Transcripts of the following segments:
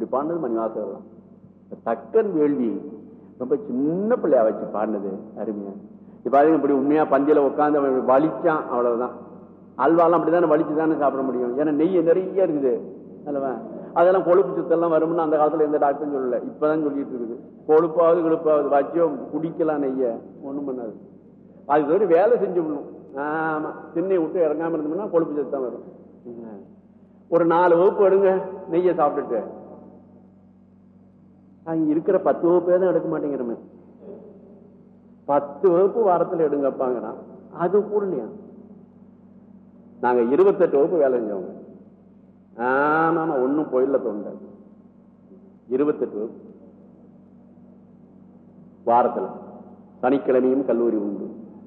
பாடினது மணிவாசகர் தான் தக்கன் வேள்வி ரொம்ப சின்ன பிள்ளையா வச்சு பாடினது அருமையா இப்ப பாருங்க இப்படி உண்மையா பந்தியில உட்காந்து அவன் வலிச்சான் அவ்வளவுதான் அல்வாலாம் அப்படிதானே வலிச்சு தானே சாப்பிட முடியும் ஏன்னா நெய் நிறைய இருக்குது அல்லவா அதெல்லாம் கொழுப்பு சுத்தெல்லாம் வரும்னு அந்த காலத்துல எந்த டாக்டரும் சொல்லல இப்பதான் சொல்லிட்டு இருக்குது கொழுப்பாவது கிழுப்பாவது வச்சோ குடிக்கலாம் நெய்ய ஒண்ணும் பண்ணாது அதுக்கு ஒரு வேலை செஞ்சு விடணும் ஆமா திண்ணை விட்டு இறங்காம இருந்தோம்னா கொழுப்பு சத்து தான் வரும் ஒரு நாலு வகுப்பு எடுங்க நெய்யை சாப்பிட்டுட்டு அங்க இருக்கிற பத்து வகுப்பே தான் எடுக்க மாட்டேங்கிறமே பத்து வகுப்பு வாரத்துல எடுங்கப்பாங்கன்னா அது கூட இல்லையா நாங்க இருபத்தெட்டு வகுப்பு வேலை செஞ்சவங்க ஆமா ஆமா ஒன்னும் போயிடல தொண்டை இருபத்தெட்டு வகுப்பு வாரத்துல சனிக்கிழமையும் கல்லூரி உண்டு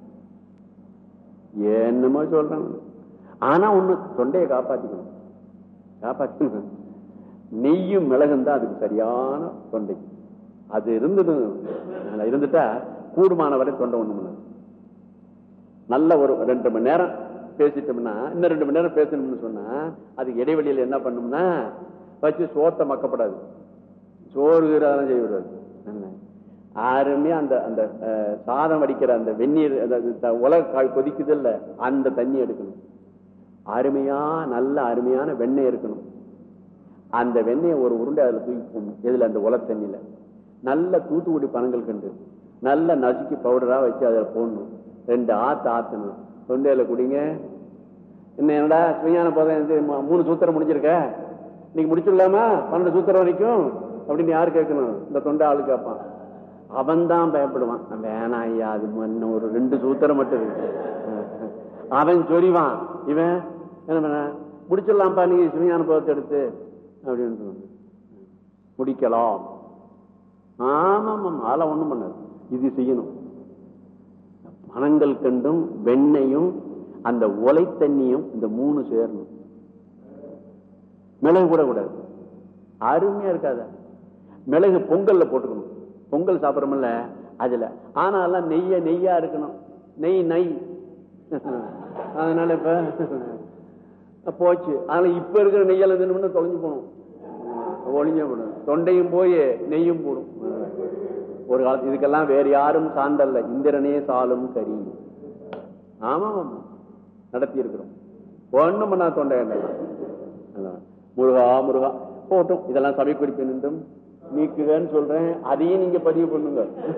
என்னமோ சொல்றாங்க ஆனா ஒண்ணு தொண்டையை காப்பாத்திக்கணும் காப்பாத்திக்கணும் நெய்யும் மிளகும் தான் அதுக்கு சரியான தொண்டை அது இருந்தது அதுல இருந்துட்டா கூடுமான வரை தொண்டை ஒண்ணு பண்ணாது நல்ல ஒரு ரெண்டு மணி நேரம் பேசிட்டோம்னா இன்னும் ரெண்டு மணி நேரம் பேசணும்னு சொன்னா அதுக்கு இடைவெளியில என்ன பண்ணோம்னா வச்சு சோத்தை மக்கப்படாது சோறு கீரை செய்ய விடாது அருமையா அந்த அந்த அஹ், சாதம் வடிக்கிற அந்த வெந்நீர் அதாவது த- உலக காய் கொதிக்குது இல்ல அந்த தண்ணி எடுக்கணும் அருமையா நல்ல அருமையான வெண்ணெய் இருக்கணும் அந்த வெண்ணெயை ஒரு உருண்டை அதுல தூக்கி போடணும் எதுல அந்த உல தண்ணியில நல்ல தூத்துக்குடி பனங்கள் கண்டு நல்ல நசுக்கி பவுடரா வச்சு அதுல போடணும் ரெண்டு ஆத்து ஆத்தணும் தொண்டையில குடிங்க என்ன என்னடா சுவையான போதும் இது ம- மூணு சூத்திரம் முடிஞ்சிருக்க இன்னைக்கு முடிச்சிடலாமா பன்னெண்டு சூத்திரம் வரைக்கும் அப்படின்னு யாரு கேட்கணும் இந்த தொண்டை ஆளு கேட்பான் அவன் தான் பயப்படுவான் வேணாம் ஐயா அது இன்னும் ஒரு ரெண்டு சூத்திரம் மட்டும் இருக்கு அவன் சொரிவான் இவன் என்ன பண்ண முடிச்சிடலாம்ப்பா நீங்க சிவஞான பதத்தை எடுத்து அப்படின்னு சொன்னான். முடிக்கலாம் ஆமாம் ஆமாம் அதெல்லாம் ஒண்ணும் பண்ணாது இது செய்யணும் பணங்கள் கண்டும் வெண்ணையும் அந்த உலை தண்ணியும் இந்த மூணு சேரணும் மிளகு கூட கூடாது அருமையா இருக்காத மிளகு பொங்கல்ல போட்டுக்கணும் பொங்கல் சாப்பிடுறோம்ல அதுல ஆனாலும் நெய்ய நெய்யா இருக்கணும் நெய் நெய் அதனால இப்ப போச்சு ஆனா இப்ப இருக்கிற நெய்யால தின்னு தொலைஞ்சு போகணும் ஒளிஞ்ச போடும் தொண்டையும் போய் நெய்யும் போடும் ஒரு காலத்து இதுக்கெல்லாம் வேற யாரும் சான்றல்ல இந்திரனே சாலும் கரி ஆமா ஆமா நடத்தி இருக்கிறோம் ஒண்ணும் பண்ணா தொண்டை எண்ணெய் அதான். முருகா முருகா போட்டும் இதெல்லாம் சபை குறிப்பு நின்றும் நீக்குகன்னு சொல்றேன் அதையும் நீங்க பதிவு பண்ணுங்க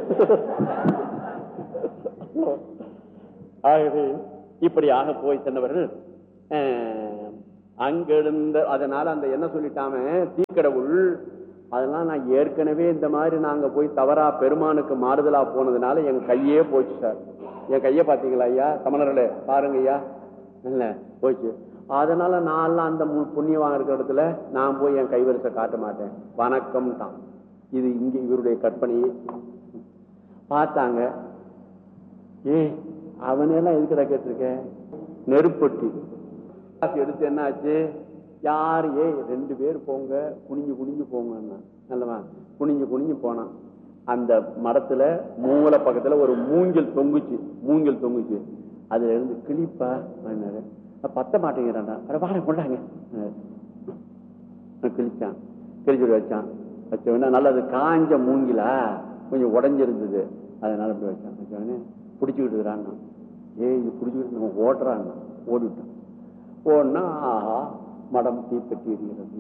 ஆகவே இப்படியாக போய் சென்றவர்கள் அஹ், அங்கிருந்த அதனால அந்த என்ன சொல்லிட்டாம தீக்கடவுள் அதெல்லாம் நான் ஏற்கனவே இந்த மாதிரி நாங்க போய் தவறா பெருமானுக்கு மாறுதலா போனதுனால என் கையே போச்சு சார் என் கையை பாத்தீங்களா ஐயா தமிழர்களே பாருங்க ஐயா இல்ல போச்சு அதனால நான் அந்த மு- புண்ணியவான் இருக்கிற இடத்துல நான் போய் என் கைவரிசை காட்ட மாட்டேன் வணக்கம் தான் இது இங்க இவருடைய கற்பனையே பார்த்தாங்க ஏய் அவனெல்லாம் எதுக்குடா கேட்டிருக்க நெருப்பொட்டி காசு எடுத்து என்ன ஆச்சு யார் ஏய் ரெண்டு பேர் போங்க குனிஞ்சு குனிஞ்சு போங்கன்னா நல்லவா குனிஞ்சு குனிஞ்சு போனான் அந்த மரத்துல மூல பக்கத்துல ஒரு மூங்கில் தொங்குச்சு மூங்கில் தொங்குச்சு அதுல இருந்து கிளிப்பா அப்படின்னாரு. "அஹ் பத்த மாட்டேங்கிறான்டா அட வாட கொண்டாங்க கிழிச்சான் கிழிச்சு வச்சான் வச்ச உடனே நல்லா அது காஞ்ச மூங்கிலா கொஞ்சம் உடஞ்சிருந்தது அதனால அப்படி வச்சான் வச்ச உடனே பிடிச்சிக்கிட்டு இருக்கிறான் ஏய் இது பிடிச்சிக்கிட்டு நம்ம ஓட்டுறான் ஓடிவிட்டான் ஓடுனா ஆஹா மடம் தீப்பெட்டி எரிகிறது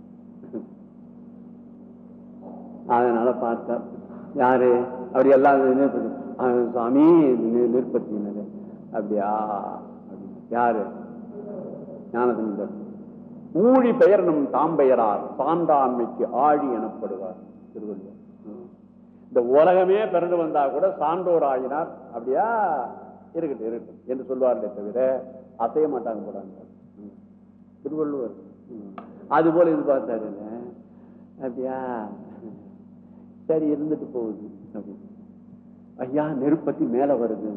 அதனால பார்த்தார் யாரு அப்படி எல்லாம் நிற்பத்தி சாமி நி- நிற்பத்தினரு அப்படியா அப்படின்னு. யாரு ஞானசம்பந்தர் ஊழி பெயர் நம் தாம்பெயரார் சான்றாண்மைக்கு ஆழி எனப்படுவார் திருவள்ளுவர் ம். இந்த உலகமே பிறந்து வந்தா கூட சான்றோர் ஆகினார் அப்படியா இருக்கட்டும் இருக்கட்டும் என்று சொல்வார்களே தவிர அசைய மாட்டாங்க போறாங்க ம். திருவள்ளுவர் ம். அது போல இது பார்த்தாரு அப்படியா சரி இருந்துட்டு போகுது அப்படின்னு ஐயா நெருப்பத்தி மேல வருது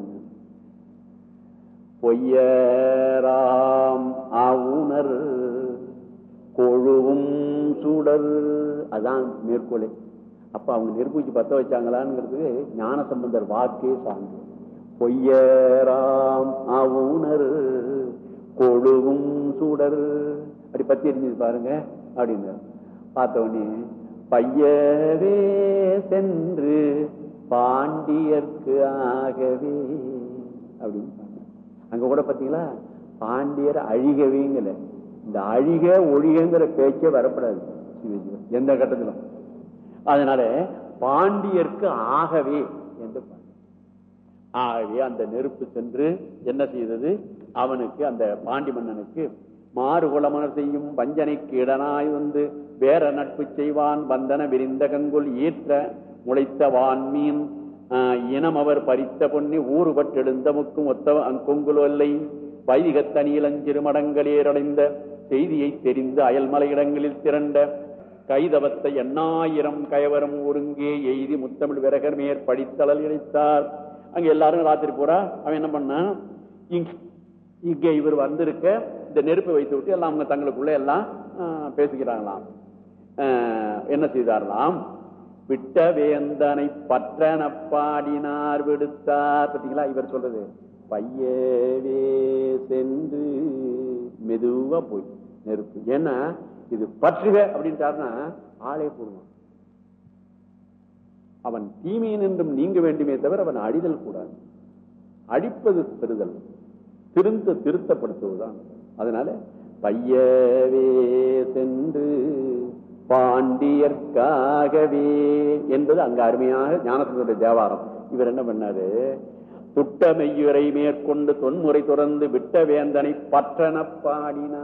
பொய்யராம் ஆவுணர் கொழுவும் சுடர் அதான் மேற்கோளே அப்ப அவங்க நெருப்பூச்சி பத்த வச்சாங்களாங்கிறது ஞான சம்பந்தர் வாக்கே சான்று பொய்யராம் ஆவுணர் கொழுவும் சுடர் அப்படி பத்தி எரிஞ்சது பாருங்க அப்படின்னு பார்த்த உடனே பையவே சென்று பாண்டியர்க்கு ஆகவே அப்படின்னு சொன்னார். அங்க கூட பாத்தீங்களா பாண்டியர் அழிகவேங்கல இந்த அழிக ஒழிகங்கிற பேச்சே வரப்படாது சிவஜீவ. எந்த கட்டத்திலும் அதனால பாண்டியர்க்கு ஆகவே என்று பாடினார். ஆகவே அந்த நெருப்பு சென்று என்ன செய்தது அவனுக்கு அந்த பாண்டி மன்னனுக்கு மாறுகுளமனர் செய்யும் வஞ்சனைக்கு இடனாய் வந்து வேற நட்பு செய்வான் வந்தன விரிந்த கங்குல் ஈற்ற முளைத்த வான்மீன் ஆஹ், இனம் அவர் பறித்த பொன்னி ஊறுபட்டெழுந்த முக்கும் ஒத்த கொங்குலொல்லை வைதிகத்தனியிலஞ்சிறு மடங்களேரடைந்த செய்தியை தெரிந்து அயல்மலை இடங்களில் திரண்ட கைதவத்தை எண்ணாயிரம் கயவரம் ஒருங்கே எய்தி முத்தமிழ் விரகர் மேற் படித்தளல் இழைத்தார் அங்க எல்லாரும் ராத்திரி பூரா அவன் என்ன பண்ணான் இங்க இங்க இவர் வந்திருக்க இந்த நெருப்பை வைத்து விட்டு எல்லாம் அவங்க தங்களுக்குள்ள எல்லாம் ஆஹ், பேசிக்கிறாங்களாம் ஆஹ், என்ன செய்தாரலாம் விட்ட வேந்தனை பற்றன பாடினார் விடுத்தார் பாத்தீங்களா இவர் சொல்றது பையவே சென்று மெதுவா போய் நெருப்பு ஏன்னா இது பற்றுக அப்படின்ட்டாருன்னா ஆளே போடுவான் அவன் தீமையின் என்றும் நீங்க வேண்டுமே தவிர அவன் அழிதல் கூடாது அடிப்பது பெறுதல் திருந்த திருத்தப்படுத்துவதுதான் அதனால பையவே சென்று பாண்டியர்க்காகவே என்பது அங்க அருமையாக ஞானசந்தருடைய தேவாரம் இவர் என்ன பண்ணாரு துட்ட மெய்யுரை மேற்கொண்டு தொன்முறை துறந்து விட்ட வேந்தனை பற்றன பாடினா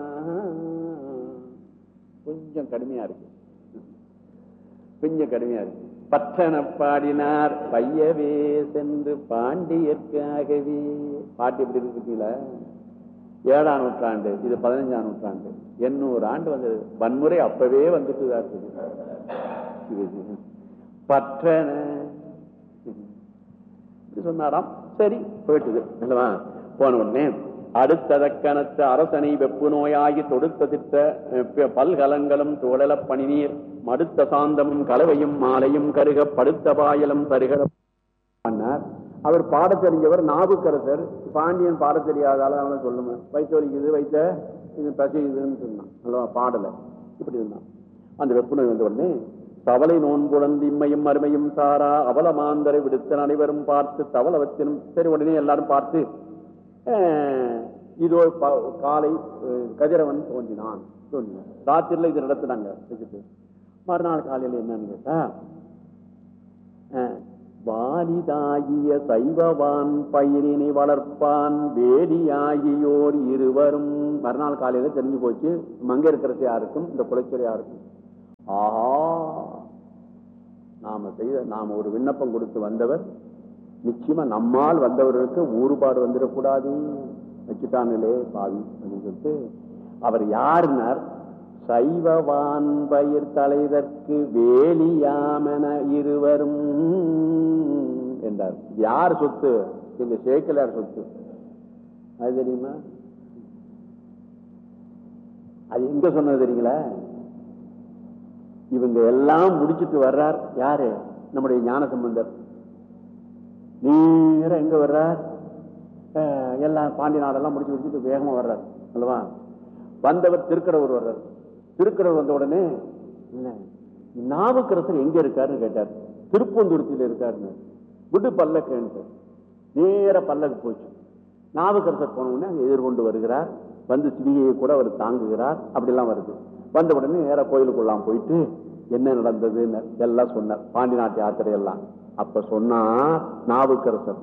கொஞ்சம் கடுமையா இருக்கு கொஞ்சம் கடுமையா இருக்கு பற்றன பாடினார் பையவே சென்று பாண்டியர்க்காகவே பாட்டு எப்படி இருக்கு பார்த்தீங்களா ஏழாம் நூற்றாண்டு இது பதினஞ்சாம் நூற்றாண்டு எண்ணூறு ஆண்டு வந்தது வன்முறை அப்பவே வந்துட்டு தான் இருக்குது பற்றன இப்படி சொன்னாராம் சரி போயிட்டுது அல்லவா போன உடனே அடுத்ததக்கனத்து அரசனை வெப்பு நோயாகி தொடுத்த திட்ட அஹ், ப- பல்கலங்களும் தோழல பணிநீர் மடுத்த சாந்தமும் கலவையும் மாலையும் கருக படுத்த பாயலும் தருக பண்ணார் அவர் பாட தெரிஞ்சவர் நாவுக்கரசர் பாண்டியன் பாட தெரியாதால அவனை சொல்லுங்க வைத்த வலிக்குது வைத்த இது பசிக்குதுன்னு சொன்னான் அல்லவா பாடல இப்படி இருந்தான் அந்த வெப்புநோய் வந்த உடனே தவளை நோன்புடன் இம்மையும் அருமையும் சாரா அவல மாந்தரை விடுத்த அனைவரும் பார்த்து தவளவத்தினும் சரி உடனே எல்லாரும் பார்த்து அஹ், இதோ ப- காலை அஹ், கதிரவன் தோன்றினான் தோன்றினான் ராத்திரில இது நடத்துனாங்க வச்சுட்டு மறுநாள் காலையில என்னன்னு கேட்டா அஹ், வாலிதாகிய சைவவான் பயிரினை வளர்ப்பான் வேலியாகியோர் இருவரும் மறுநாள் காலையில தெரிஞ்சு போச்சு மங்க இருக்கிறது யாருக்கும் இந்த குலைச்சல் யாருக்கும் ஆஹா நாம செய்த நாம ஒரு விண்ணப்பம் கொடுத்து வந்தவர் நிச்சயமா நம்மால் வந்தவர்களுக்கு ஊறுபாடு வந்துடக்கூடாது வச்சுட்டாங்களே பாவி அப்படின்னு சொல்லிட்டு அவர் யாருனார் சைவவான் பயிர் தலைதற்கு வேலியாமென இருவரும் என்றார் இது யார் சொத்து இந்த சேக்கலார் சொத்து அது தெரியுமா அது எங்க சொன்னது தெரியுங்களா இவங்க எல்லாம் முடிச்சிட்டு வர்றார் யாரு நம்முடைய ஞான சம்பந்தர் நேரம் எங்க வர்றார் அஹ், எல்லாம் பாண்டி நாடெல்லாம் முடிச்சு முடிச்சுட்டு வேகமா வர்றார் அல்லவா வந்தவர் திருக்கடவுர் வர்றார் திருக்கடவுர் வந்த உடனே இல்ல நாவுக்கரசர் எங்க இருக்காருன்னு கேட்டார் திருப்பந்தூரத்தில் இருக்காருன்னு விடு பல்லக்கு நேர பல்லக்கு போச்சு நாவுக்கரசர் போன உடனே அங்க எதிர்கொண்டு வருகிறார் வந்து சிவிகையை கூட அவர் தாங்குகிறார் அப்படிலாம் வருது வந்த உடனே நேர கோயிலுக்குள்ளாம் போயிட்டு என்ன நடந்ததுன்னு எல்லாம் சொன்னார் பாண்டி நாட்டு யாத்திரை எல்லாம் அப்ப சொன்னார் நாவுக்கரசர்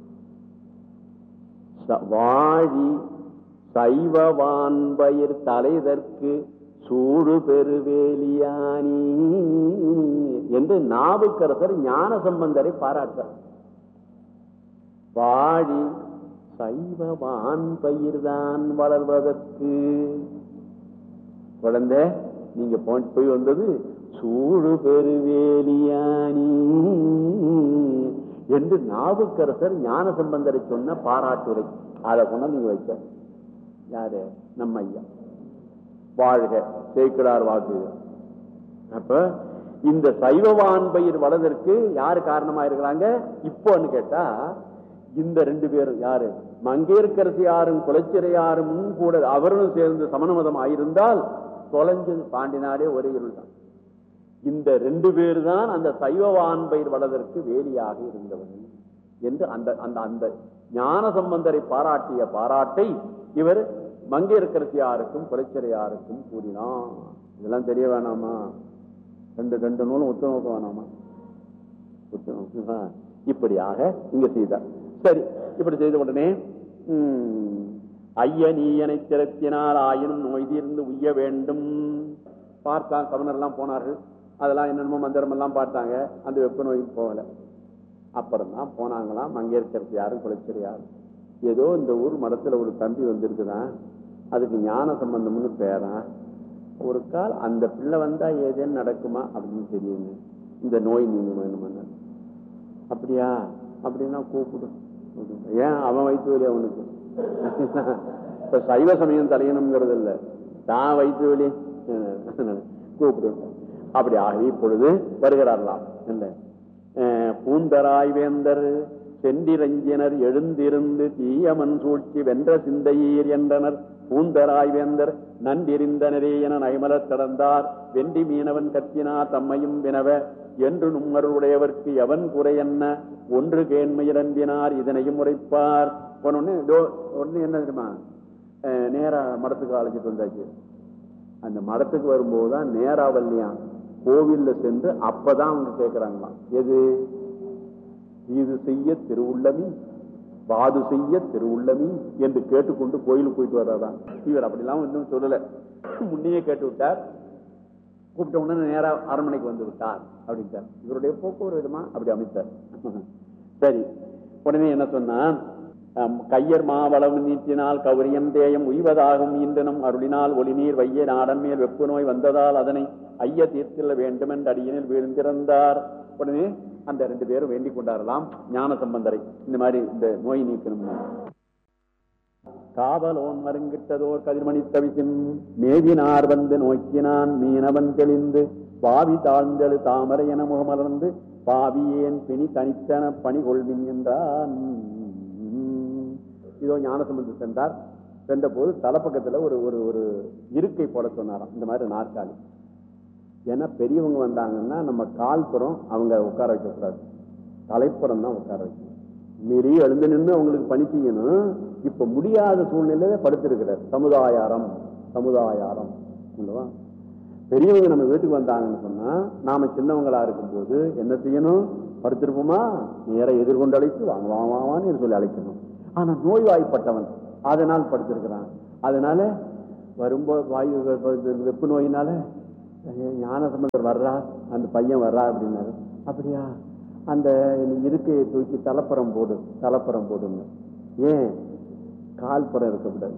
ச- வாழி சைவவான்பயிர் தலைதற்கு சூடு பெருவேலியானி என்று நாவுக்கரசர் ஞான சம்பந்தரை பாராட்டார் வாழி சைவவான் பயிர்தான் வளர்வதற்கு குழந்தை நீங்க போய் போய் வந்தது சூடு பெருவேலியானி என்று நாவுக்கரசர் ஞான சம்பந்தரை சொன்ன பாராட்டுரை அதை கொண்டு நீங்க வச்ச யாரு நம்ம ஐயா வாழ்க சேக்கிடார் வாக்கு இது. அப்ப இந்த சைவவான் பயிர் வளர்தற்கு யாரு காரணமா இருக்கிறாங்க இப்போன்னு கேட்டா இந்த ரெண்டு பேரும் யாரு மங்கேற்கரசியாரும் குலச்சிறையாரும் கூட அவரும் சேர்ந்து சமண மதம் ஆயிருந்தால் தொலைஞ்சது பாண்டி நாடே ஒரே இருள் தான் இந்த ரெண்டு பேர் தான் அந்த சைவவான் பயிர் வளதற்கு வேலியாக இருந்தவர்கள் என்று அந்த அந்த அந்த ஞான சம்பந்தரை பாராட்டிய பாராட்டை இவர் மங்கையர்கரசியாருக்கும் குலைச்சரையாருக்கும் கூறினான் இதெல்லாம் தெரிய வேணாமா ரெண்டு ரெண்டு நூலும் ஒத்து நோக்க வேணாமா ஒத்து நோக்கு. ஆ, இப்படியாக இங்க செய்தார் சரி இப்படி செய்த உடனே உம், ஐய நீயனை திறத்தினால் ஆயினும் நோய் தீர்ந்து உய்ய வேண்டும் பார்த்தான் கவர்னர் எல்லாம் போனார்கள் அதெல்லாம் என்னென்னமோ மந்திரம் எல்லாம் பார்த்தாங்க அந்த வெப்ப நோய்க்கு போகல அப்புறம் தான் போனாங்களாம் மங்கையர்கரசி யாரும் குலைச்சர் யாரும் ஏதோ இந்த ஊர் மடத்துல ஒரு தம்பி வந்திருக்குதான் அதுக்கு ஞான சம்பந்தம்னு பேரான் ஒரு கால் அந்த பிள்ளை வந்தா ஏதேன்னு நடக்குமா அப்படின்னு தெரியுது இந்த நோய் நீங்க வேணுமன்னு அப்படியா அப்படின்னா கூப்பிடு ஏன் அவன் வயிற்று வலி அவனுக்கு இப்ப சைவ சமயம் தலையணுங்கிறது இல்ல தான் வயிற்று வலி கூப்பிடு அப்படி ஆகி இப்பொழுது வருகிறாரலாம் இல்ல அஹ் பூந்தராய் வேந்தர் சென்றிரஞ்சினர் எழுந்திருந்து தீயமன் சூழ்ச்சி வென்ற சிந்தையீர் என்றனர் பூந்தராய் வேந்தர் நன்றிரிந்தனரே என நயமலர் கடந்தார் வெண்டி மீனவன் கத்தினார் தம்மையும் வினவ என்று நும்மருடையவர்க்கு எவன் குறை என்ன ஒன்று கேண்மையிரம்பினார் இதனையும் உரைப்பார் உடனே இதோ உடனே என்ன தெரியுமா அஹ் நேரா மடத்துக்கு அழைச்சிட்டு வந்தாச்சு அந்த மடத்துக்கு வரும்போதுதான் நேரா வல்லியாம் கோவில்ல சென்று அப்பதான் அவங்க கேட்கிறாங்களாம் எது இது செய்ய திருவுள்ளமி வாது செய்ய திருவுள்ளமி என்று கேட்டுக்கொண்டு கோயிலுக்கு போயிட்டு வர்றாராம் இவர் அப்படிலாம் இன்னும் சொல்லல முன்னையே கேட்டு விட்டார் கூப்பிட்ட உடனே நேரா அரண்மனைக்கு வந்து விட்டார் அப்படின்ட்டார் இவருடைய போக்கு ஒரு விதமா அப்படி அமைத்தார் சரி உடனே என்ன சொன்னான் அம், கையர் மாவளம் நீட்டினால் கௌரியம் தேயம் உய்வதாகும் இன்றனும் அருளினால் ஒளிநீர் வைய நாடன் மேல் வெப்பு நோய் வந்ததால் அதனை ஐய தீர்த்தில்ல வேண்டும் என்று அடியினில் வீழ்ந்திருந்தார் உடனே அந்த ரெண்டு பேரும் வேண்டிக் கொண்டாரலாம் ஞான சம்பந்தரை இந்த மாதிரி இந்த நோய் நீக்கணும்னு காவலோன் மருங்கிட்டதோர் கதிர்மணி தவிசின் மேவினார் வந்து நோக்கினான் மீனவன் தெளிந்து பாவி தாழ்ந்தெழு தாமரை என முகமலர்ந்து பாவியேன் பிணி தனித்தன பணி கொள்வின் என்றான் இதோ ஞானசம்பந்தம் சென்றார் சென்ற போது தலைப்பக்கத்துல ஒரு ஒரு ஒரு இருக்கை போட சொன்னாராம் இந்த மாதிரி நாற்காலி ஏன்னா பெரியவங்க வந்தாங்கன்னா நம்ம கால்புறம் அவங்க உட்கார வைக்கக்கூடாது தலைப்புறம் தான் உட்கார வைக்கணும் மீறி எழுந்து நின்று அவங்களுக்கு பணி செய்யணும் இப்ப முடியாத சூழ்நிலையில படுத்திருக்கிறார் சமுதாயாரம் சமுதாயாரம் இல்லவா பெரியவங்க நம்ம வீட்டுக்கு வந்தாங்கன்னு சொன்னா நாம சின்னவங்களா இருக்கும்போது என்ன செய்யணும் படுத்திருப்போமா நேர எதிர்கொண்டு அழைத்து வாங்க வா வா, வான்னு சொல்லி அழைக்கணும் ஆனா நோய்வாய்ப்பட்டவன் அதனால் படுத்திருக்கிறான் அதனால வரும்போது வாயு வெப்ப- இந்த வெப்பு நோயினால ஞான சம்பந்தர் வர்றா அந்த பையன் வர்றா அப்படின்னாரு அப்படியா அந்த இருக்கையை தூக்கி தலைப்புறம் போடு தலைப்புறம் போடுங்க ஏன் கால்புறம் இருக்கக்கூடாது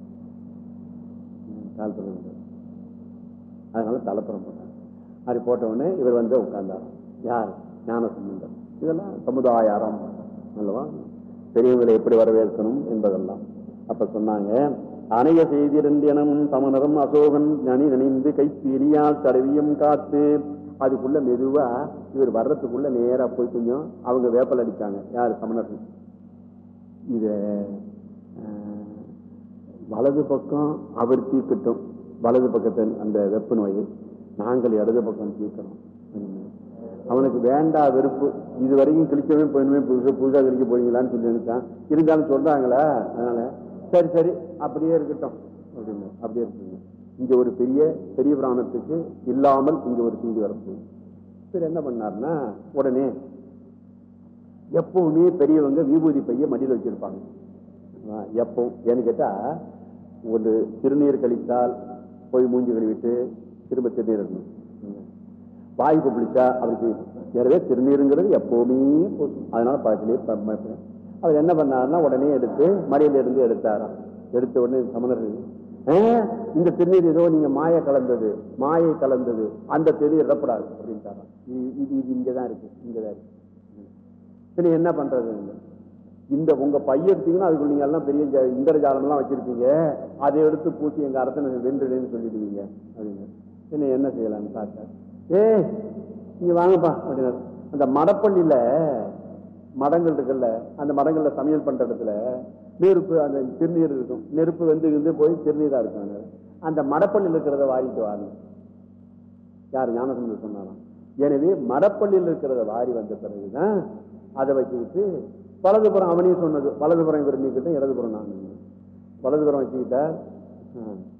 ம், கால்புறம் இருக்கக்கூடாது அதனால தலைப்புறம் போட்டார் அப்படி போட்ட உடனே இவர் வந்து உட்கார்ந்தார் யார் ஞான சம்பந்தர் இதெல்லாம் சமுதாயாரம் அல்லவா பெரியவங்களை எப்படி வரவேற்கணும் என்பதெல்லாம் அப்ப சொன்னாங்க அணைய செய்திருந்தெனவும் சமணரும் அசோகன் நனி நினைந்து கைப்பீரியால் தடவியும் காத்து அதுக்குள்ள மெதுவா இவர் வர்றதுக்குள்ள நேரா போய் கொஞ்சம் அவங்க வேப்பல் அடிச்சாங்க யாரு சமணர்கள் இத அஹ், வலது பக்கம் அவர் தீர்க்கட்டும் வலது பக்கத்தில் அந்த வெப்ப நோயை நாங்கள் இடது பக்கம் தீர்க்கணும் அவனுக்கு வேண்டா வெறுப்பு இது வரைக்கும் கிழிச்சவன் போயினுமே புதுசா புதுசா கிழிக்க போறீங்களான்னு சொல்லி நினைச்சான் இருந்தாலும் சொல்றாங்களா அதனால சரி சரி அப்படியே இருக்கட்டும் அப்படின்னு அப்படியே இருக்குங்க இங்க ஒரு பெரிய பெரிய பிராணத்துக்கு இல்லாமல் இங்க ஒரு செய்தி வரப்போகுது சரி என்ன பண்ணாருன்னா உடனே எப்பவுமே பெரியவங்க விபூதி பைய மடியில் வச்சிருப்பாங்க ஆ, எப்போ ஏன்னு கேட்டா ஒரு திருநீர் கழித்தால் போய் மூஞ்சி கழுவிட்டு திரும்ப திருநீர் இருக்கணும் வாய் கொப்பளிச்சா அப்படி செய்யணும் எனவே திருநீருங்கிறது எப்பவுமே போதும் அதனால பக்கத்திலேயே ப- ம- அவர் என்ன பண்ணாருன்னா உடனே எடுத்து மடியில இருந்து எடுத்தாராம் எடுத்த உடனே சமணர் "ஆ, இந்த திருநீர் ஏதோ நீங்க மாய கலந்தது மாயை கலந்தது அந்த திருநீர் இடப்படாது அப்படின்ட்டாராம் இது இது இது இங்கதான் இருக்கு இங்கதான் இருக்கு சரி என்ன பண்றது இந்த உங்க பைய எடுத்தீங்கன்னா அதுக்குள்ள நீங்க எல்லாம் பெரிய ஜ- இந்திரஜாலம் எல்லாம் வச்சிருப்பீங்க அதை எடுத்து பூசி எங்க அரசனை வென்றுடுன்னு சொல்லிடுவீங்க அப்படின்னு என்ன என்ன செய்யலாம்னு பார்த்தா ஏ நீங்க வாங்கப்பா அப்படின்னாரு அந்த மடப்பள்ளியில மடங்கள் இருக்குல்ல அந்த மடங்கள்ல சமையல் பண்ற இடத்துல நெருப்பு அந்த திருநீர் இருக்கும் நெருப்பு வந்து இருந்து போய் திருநீரா இருக்கும் அந்த மடப்பள்ளியில் இருக்கிறத வாங்கிட்டு வாங்க யார் ஞானசம்பந்தர் சொன்னாராம் எனவே மடப்பள்ளியில் இருக்கிறத வாரி வந்த பிறகுதான் அதை வச்சுக்கிட்டு வலதுபுறம் அவனையும் சொன்னது வலதுபுறம் இவர் நீக்கிட்டும் இடதுபுறம் நான் வலதுபுறம் வச்சுக்கிட்டார் ஆ.